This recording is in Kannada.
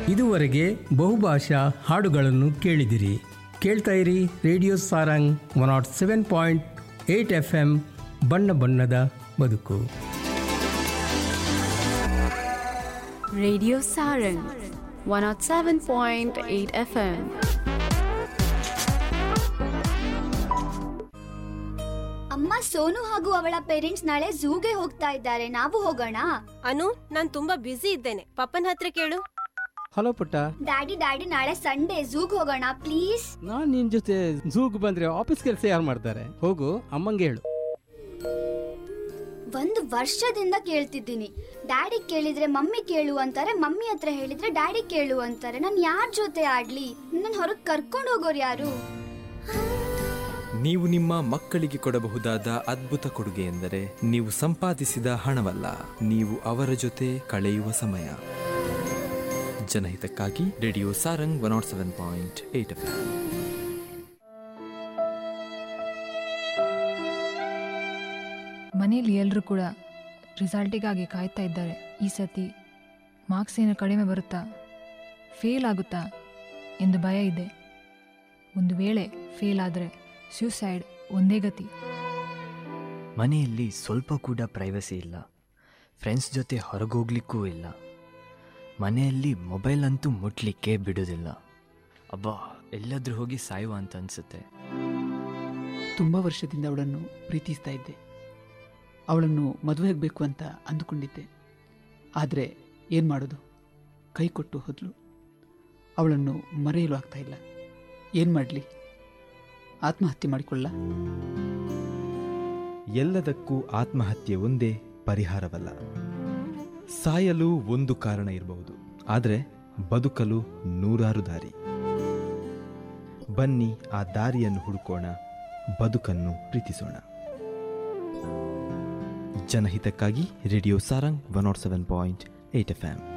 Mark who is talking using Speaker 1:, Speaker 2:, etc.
Speaker 1: ಇದುವರೆಗೆ ಬಹುಭಾಷಾ ಹಾಡುಗಳನ್ನು ಕೇಳಿದಿರಿ ಕೇಳ್ತಾ ಇರಿ radio Sarang one nought seven point eight F M ಬಣ್ಣ ಬಣ್ಣದ ಬದುಕು
Speaker 2: Radio Sarang 107.8 FM.
Speaker 3: ಅಮ್ಮ ಸೋನು ಹಾಗೂ ಅವಳ ಪೇರೆಂಟ್ಸ್ ನಾಳೆ ಝೂಗೆ ಹೋಗ್ತಾ ಇದ್ದಾರೆ ನಾವು ಹೋಗೋಣ
Speaker 4: ಅನು ನಾನ್ ತುಂಬಾ ಬ್ಯುಸಿ ಇದ್ದೇನೆ ಪಪ್ಪನ ಹತ್ರ ಕೇಳು
Speaker 5: ಹಲೋ ಪುಟ್ಟ
Speaker 3: ಡ್ಯಾಡಿ ಡ್ಯಾಡಿ ನಾಳೆ ಸಂಡೇ ಝೂಗ್ ಹೋಗೋಣ ಪ್ಲೀಸ್
Speaker 5: ನಾನ್ ನಿನ್ ಜೊತೆ ಝೂಗ್ ಬಂದ್ರೆ ಆಫೀಸ್ ಕೆಲಸ ಯಾರು ಮಾಡ್ತಾರೆ ಹೋಗು ಅಮ್ಮಂಗೆ ಹೇಳು
Speaker 3: ಒಂದು ವರ್ಷದಿಂದ ಕೇಳ್ತಿದ್ದೀನಿ ಡ್ಯಾಡಿ ಕೇಳಿದ್ರೆ ಮಮ್ಮಿ ಕೇಳು ಅಂತಾರೆ ಮಮ್ಮಿ ಹತ್ರ ಹೇಳಿದ್ರೆ ಡ್ಯಾಡಿ ಕೇಳು ಅಂತಾರೆ ನಾನು ಯಾರ ಜೊತೆ ಆಡ್ಲಿ ನನ್ನ ಹೊರಗೆ ಕರ್ಕೊಂಡು ಹೋಗೋರು ಯಾರು
Speaker 6: ನೀವು ನಿಮ್ಮ ಮಕ್ಕಳಿಗೆ ಕೊಡಬಹುದಾದ ಅದ್ಭುತ ಕೊಡುಗೆ ಎಂದರೆ ನೀವು ಸಂಪಾದಿಸಿದ ಹಣವಲ್ಲ ನೀವು ಅವರ ಜೊತೆ ಕಳೆಯುವ ಸಮಯ ಜನಹಿತಕ್ಕಾಗಿ radio Sarang one nought seven point eight F
Speaker 7: ಮನೆಯಲ್ಲಿ ಎಲ್ಲರೂ ಕೂಡ ರಿಸಲ್ಟಿಗಾಗಿ ಕಾಯ್ತಾ ಇದ್ದಾರೆ ಈ ಸತಿ ಮಾರ್ಕ್ಸ್ ಏನು ಕಡಿಮೆ ಬರುತ್ತಾ ಫೇಲ್ ಆಗುತ್ತಾ ಎಂದು ಭಯ ಇದೆ ಒಂದು ವೇಳೆ ಫೇಲ್ ಆದರೆ ಸ್ಯೂಸೈಡ್ ಒಂದೇ ಗತಿ
Speaker 8: ಮನೆಯಲ್ಲಿ ಸ್ವಲ್ಪ ಕೂಡ ಪ್ರೈವಸಿ ಇಲ್ಲ ಫ್ರೆಂಡ್ಸ್ ಜೊತೆ ಹೊರಗೋಗ್ಲಿಕ್ಕೂ ಇಲ್ಲ ಮನೆಯಲ್ಲಿ ಮೊಬೈಲ್ ಅಂತೂ ಮುಟ್ಲಿಕ್ಕೆ ಬಿಡೋದಿಲ್ಲ ಅಬ್ಬಾ ಎಲ್ಲಾದ್ರೂ ಹೋಗಿ ಸಾಯುವ ಅಂತ ಅನ್ಸುತ್ತೆ
Speaker 9: ತುಂಬ ವರ್ಷದಿಂದ ಅವಳನ್ನು ಪ್ರೀತಿಸ್ತಾ ಇದ್ದೆ ಅವಳನ್ನು ಮದುವೆಯಾಗಬೇಕು ಅಂತ ಅಂದುಕೊಂಡಿದ್ದೆ ಆದರೆ ಏನು ಮಾಡೋದು ಕೈ ಕೊಟ್ಟು ಹೋದ್ಲು ಅವಳನ್ನು ಮರೆಯಲು ಆಗ್ತಾ ಇಲ್ಲ ಏನು ಮಾಡಲಿ ಆತ್ಮಹತ್ಯೆ ಮಾಡಿಕೊಳ್ಳ
Speaker 10: ಎಲ್ಲದಕ್ಕೂ ಆತ್ಮಹತ್ಯೆ ಒಂದೇ ಪರಿಹಾರವಲ್ಲ ಸಾಯಲು ಒಂದು ಕಾರಣ ಇರಬಹುದು ಆದರೆ ಬದುಕಲು ನೂರಾರು ದಾರಿ ಬನ್ನಿ ಆ ದಾರಿಯನ್ನು ಹುಡುಕೋಣ ಬದುಕನ್ನು ಪ್ರೀತಿಸೋಣ ಜನಹಿತಕ್ಕಾಗಿ radio Sarang one nought seven point eight F M